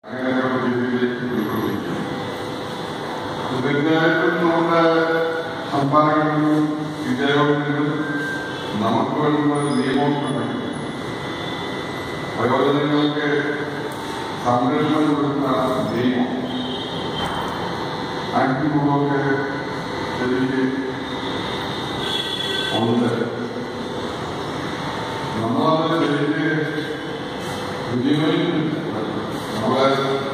അങ്ങനെയുള്ള രീതിയിലേക്ക് ഉൾക്കൊള്ളിക്കും തീർച്ചയായിട്ടും നമ്മുടെ സംസ്ഥാനങ്ങളിലും വിജയങ്ങളിലും നമുക്ക് വേണ്ടുന്ന നിയമങ്ങളുണ്ടെങ്കിൽ വയോജനങ്ങൾക്ക് സംരക്ഷണം കൊടുക്കുന്ന നിയമം ആക്ടിവൊക്കെ ശരിക്ക് ഉണ്ട് നമ്മളത് ശരിക്ക് വിനിയോഗിക്കുന്നില്ല നമ്മളെ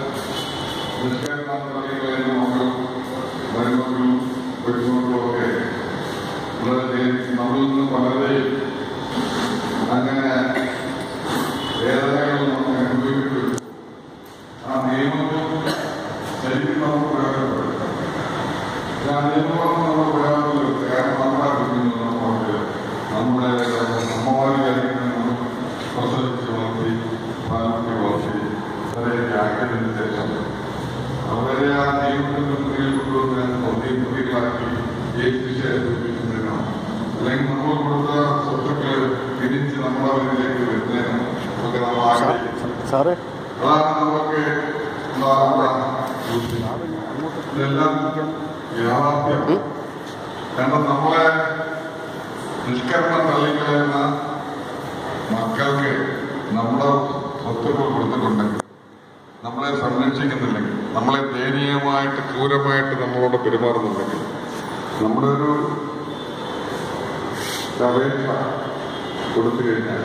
നിഷ്കരണ മക്കളും മരുമക്കളും പെരുമക്കളും ഒക്കെ വളരെ നമ്മളിൽ നിന്ന് പലരെയും അങ്ങനെ വേദനകൾ നമുക്ക് അനുഭവിക്കപ്പെട്ടു ആ നിയമം ശരിക്കും നമുക്ക് പ്രയോജനപ്പെടും ആ നിയമം നമ്മൾ പ്രയോജനപ്പെടും കാരണം നമ്മുടെ കുഞ്ഞുങ്ങൾ നമുക്ക് നമ്മുടെ അമ്മമാരിലായിരിക്കും നമ്മൾ പ്രസവിച്ച് വളർത്തി പാലൂട്ടി വളർത്തി അവരെയൊക്കെ ആക്കിയതിന് ശേഷം അവരെ ആ നിയമത്തിൽ മുന്നിൽ കൊണ്ടുവന്ന് ഒന്നീ കുട്ടികളാക്കി ഏൽപ്പിച്ച് ഏൽപ്പിക്കുന്നതിനോ അല്ലെങ്കിൽ നമ്മൾ കൊടുത്ത സ്വത്തുക്കൾ തിരിച്ച് നമ്മളവരിലേക്ക് വരുന്നതിനോ ഒക്കെ നമ്മൾ ആഗ്രഹിക്കുന്നു സാറേ അതാണ് നമുക്ക് ഉണ്ടാകുന്ന ഇതെല്ലാം യാഥാർത്ഥ്യം കാരണം നമ്മളെ നിഷ്കരണം തള്ളിക്കളയുന്ന മക്കൾക്ക് നമ്മുടെ സ്വത്തുക്കൾ കൊടുത്തിട്ടുണ്ടെങ്കിൽ നമ്മളെ സംരക്ഷിക്കുന്നില്ലെങ്കിൽ നമ്മളെ ദയനീയമായിട്ട് ക്രൂരമായിട്ട് നമ്മളോട് പെരുമാറുന്നുണ്ടെങ്കിൽ നമ്മുടെ ഒരു അപേക്ഷ കൊടുത്തു കഴിഞ്ഞാൽ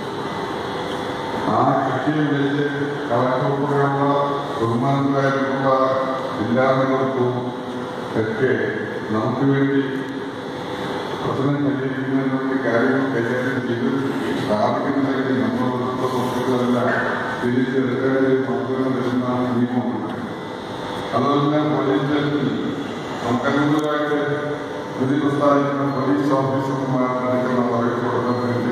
ആ കൃഷിയെ വെച്ച് കളക്ടറുള്ള ബഹുമാനങ്ങളായിട്ടുള്ള ജില്ലാമേലർക്കും ഒക്കെ നമുക്ക് വേണ്ടി പ്രശ്നം പരിഹരിക്കുന്നതിനുള്ള കാര്യങ്ങൾ കൈകാര്യം ചെയ്ത് സ്ഥാപിക്കുന്നതിന് നമ്മളുള്ള സ്വത്തുക്കളെല്ലാം തിരിച്ചെടുക്കേണ്ട മക്കളും വരുന്ന നിയമമുണ്ട് അതുപോലെ പോലീസ് സ്റ്റേഷനിൽ നമുക്കനുകൂലമായിട്ട് വിധി പ്രസ്താവിക്കുന്ന പോലീസ് ഓഫീസർമാരുടെ പറയപ്പെടുന്ന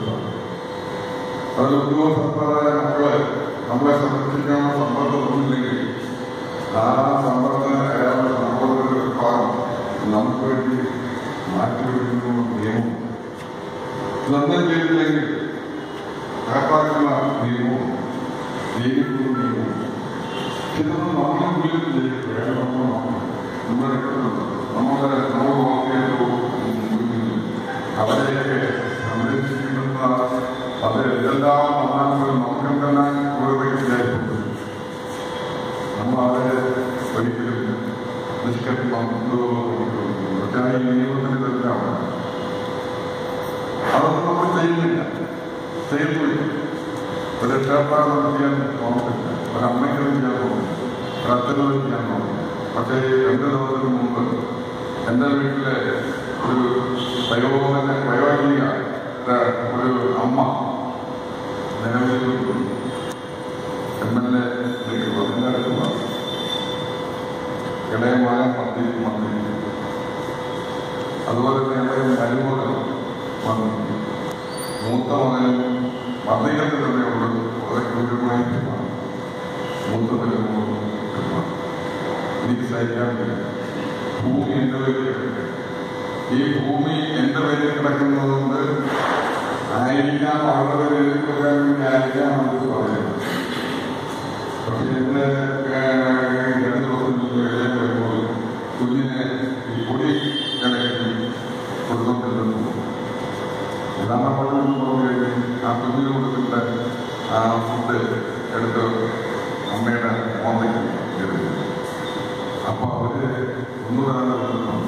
അതിൽ ഉദ്യോഗസ്ഥന്മാരായ മക്കളെ നമ്മളെ സംരക്ഷിക്കാനുള്ള സമ്മർദ്ദമൊന്നുമില്ലെങ്കിൽ ആ സമ്മർദ്ദം അയാളുടെ സമ്മർദ്ദത്തിന്റെ ഒരു ഭാഗം നമുക്ക് വേണ്ടി മാറ്റിവെക്കുന്ന നിയമം ഇതൊന്നും ചെയ്തില്ലെങ്കിൽ കാപ്പാക്കുന്ന നിയമവും ജീവിക്കുന്ന നിയമവും ഇതൊന്നും നമ്മുടെ ഉള്ളിൽ ചെയ്യില്ല നമ്മൾ നോക്കണം നമ്മുടെ രക്തമുണ്ട് നമ്മളെ നമ്മൾ നോക്കിയിട്ട് അവരെയൊക്കെ സംരക്ഷിക്കുന്ന അത് എന്തെല്ലാം വന്നാലും നമുക്കെന്തെല്ലാം ക്രൂരതയ്ക്കില്ലായിട്ടുണ്ട് നമ്മൾ അവരെ ഒരിക്കലും നിഷ്കരണം പക്ഷേ ഈ നിയമത്തിന് തെറ്റാണ് അതൊന്നും നമ്മൾ ചെയ്യുന്നില്ല ചെയ്യുന്നില്ല ഒരു രക്ഷാപ്രാണം ചെയ്യാൻ നോക്കില്ല ഒരു അമ്മയ്ക്കും ചെയ്യാൻ നോക്കില്ല ഒരു അച്ഛനും ചെയ്യാൻ നോക്കില്ല പക്ഷേ രണ്ട് ദിവസത്തിന് മുമ്പ് എൻ്റെ വീട്ടിലെ ഒരു വയോജന വയോജനിക ഒരു അമ്മ നിലവിൽ എം എൽ എ എല്ലാവർക്കും ഇളയ മകൻ മന്ത്രി മന്ത്രി അതുപോലെ തന്നെ മരുമകൾ മന്ത്രി മൂത്ത മകനും മന്ത്രികൾക്ക് തന്നെയുള്ളൂ വളരെ ക്രൂരമായി പെരുമാറും മൂത്ത മരുമകളും പെരുമാറും എനിക്ക് സഹിക്കാൻ പറ്റില്ല ഭൂമി എന്റെ പേരിൽ കിടക്കുക ഈ ഭൂമി എന്റെ പേരിൽ കിടക്കുന്നതുകൊണ്ട് ആയിരിക്കാം അവരുടെ പേരിൽ കൊടുക്കാൻ വേണ്ടി ആയിരിക്കാം നമുക്ക് പറയുന്നത് പക്ഷെ എന്റെ രണ്ട് ദിവസം മുമ്പ് ഇടയിൽ വരുമ്പോൾ കുഞ്ഞിനെ ഈ പൊടി കിടക്കി കൊടുത്തോണ്ടിരുന്നു എന്താണ് പറഞ്ഞു ആ കുഞ്ഞിന് കൊടുക്കേണ്ട ആ ഫുഡ് എടുത്ത് അമ്മയുടെ മോന്തയ്ക്ക് എടുത്തു അപ്പൊ അവര് ഒന്നുകൂടെ